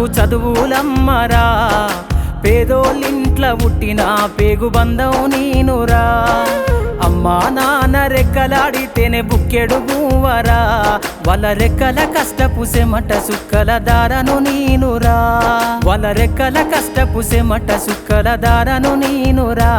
నాకు చదువులమ్మరా పేదోళ్ళింట్ల పుట్టిన పేగు బంధం నేనురా అమ్మా నాన్న రెక్కలాడితేనే బుక్కెడు బూవరా వాళ్ళ రెక్కల కష్టపు సెమట సుక్కల దారను నేనురా వాళ్ళ రెక్కల కష్టపు సెమట సుక్కల దారను నేనురా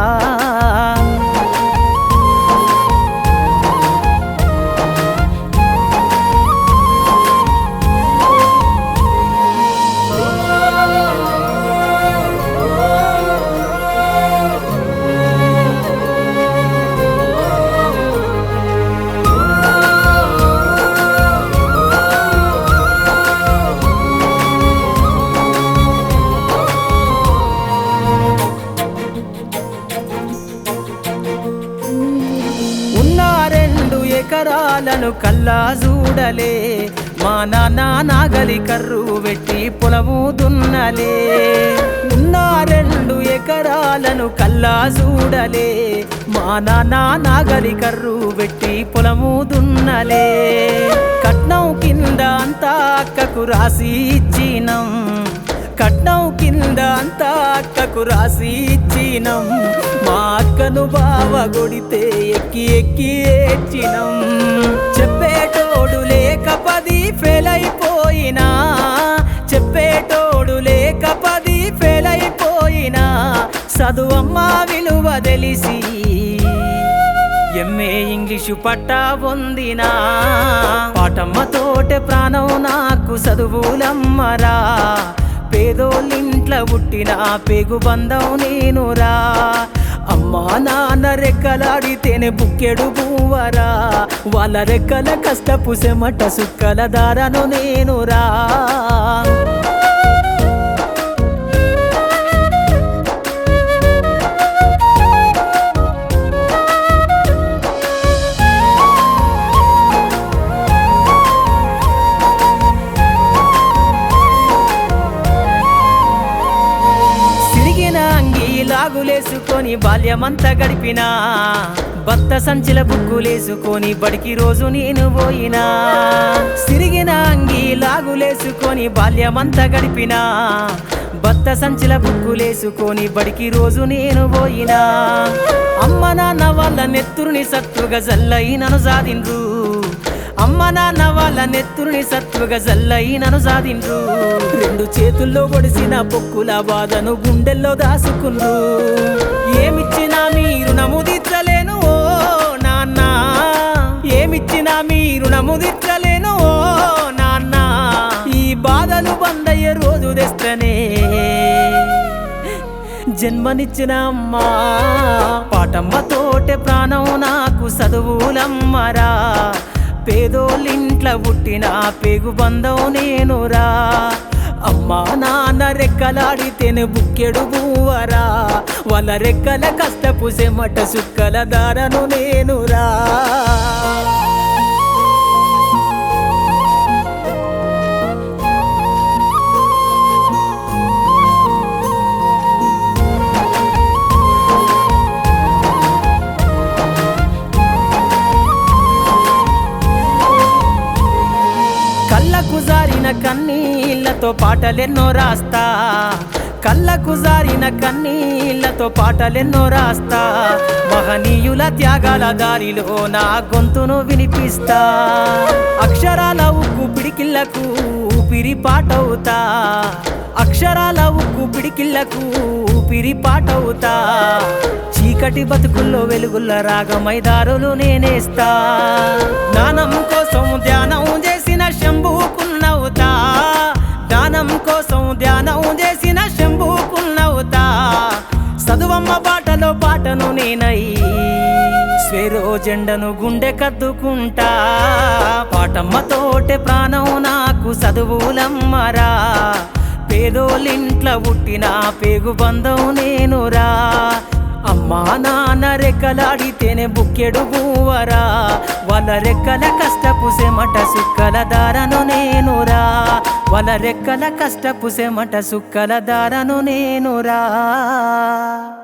ఉన్న రెండు ఎకరాలను కల్లా చూడలే మా నాన్న నాగలి కర్రు పెట్టి పొలము దున్నలే ఉన్న రెండు ఎకరాలను కల్లా చూడలే మా నాన్న నాగలి కర్రు పెట్టి పొలము దున్నలే కట్నం కింద అంతా అక్కకు రాసి ఇచ్చినం కట్నం కింద అంతా అక్కకు రాసి ఇచ్చినం మా అక్కను బావ కొడితే ఎక్కి ఎక్కి ఏడ్చినం చెప్పేటోడు లేక పది ఫెయిల్ అయిపోయినా చెప్పేటోడు లేక పది ఫెయిల్ అయిపోయినా చదువమ్మ విలువ తెలిసి ఎంఏ ఇంగ్లీషు పట్టా పొందినా పాటమ్మ తోటే ప్రాణం నాకు చదువులమ్మరా పేదోళ్ళింట్ల పుట్టిన పేగు బంధం నేనురా అమ్మా నాన్న రెక్కలాడితేనే బుక్కెడు బూవరా వాళ్ళ రెక్కల కష్టపు సెమట సుక్కల దారను నేనురా సిరిగిన అంగి లాగులేసుకొని బాల్యమంతా గడిపినా భర్త సంచిల బుక్కులేసుకొని బడికి రోజు నేను పోయినా సిరిగిన అంగి లాగులేసుకొని బాల్యమంతా గడిపినా భర్త సంచిల బుక్కులేసుకొని బడికి రోజు నేను పోయినా అమ్మ నాన్న వాళ్ళ నెత్తురుని సత్తుగా జల్లయి నన్ను సాధిండ్రు అమ్మ నాన్న వాళ్ళ నెత్తురుని సత్తుగా జల్లయి నన్ను సాధిండ్రు రెండు చేతుల్లో పొడిసిన పొక్కుల బాధను గుండెల్లో దాసుకుండ్రు ఏమిచ్చినా మీరు నముదిచ్చలేను ఓ నాన్న ఏమిచ్చినా మీరు నముదిచ్చలేను ఓ నాన్న ఈ బాధలు బందయ్యే రోజు తెస్తనే జన్మనిచ్చిన అమ్మా పాటమ్మ తోటే ప్రాణం నాకు చదువులమ్మరా పేదోళ్ళింట్ల పుట్టిన పేగు బంధం నేనురా అమ్మా నాన్న రెక్కలాడితేనే బుక్కెడు బూవరా వాళ్ళ రెక్కల కష్టపు సెమట సుక్కల దారను నేనురా కళ్ళకు జారిన కన్నీళ్లతో పాటలెన్నో రాస్తా కళ్ళకు జారిన కన్నీళ్లతో పాటలెన్నో రాస్తా మహనీయుల త్యాగాల దారిలో నా గొంతును వినిపిస్తా అక్షరాల ఉక్కు పిడికిళ్లకు ఊపిరి పాటవుతా అక్షరాల ఉక్కు పిడికిళ్లకు ఊపిరి పాటవుతా చీకటి బతుకుల్లో వెలుగుల్ల రాగమైదారులు నేనేస్తా జ్ఞానం కోసం ధ్యానం చేసిన శంభుకున్నవుతా జ్ఞానం కోసం ధ్యానం చేసిన శంభుకున్నవుతా చదువమ్మ బాటలో పాటను నేనై స్వేరో జెండను గుండె కద్దుకుంటా పాటమ్మ తోటే ప్రాణం నాకు చదువులమ్మరా పేదోళ్ళింట్ల పుట్టిన పేగు బంధం నేనురా అమ్మా నాన్న రెక్కలాడితేనే బుక్కెడు బూవరా వాళ్ళ రెక్కల కష్టపు సెమట సుక్కల దారను నేనురా వాళ్ళ రెక్కల కష్టపు సెమట సుక్కల దారను నేనురా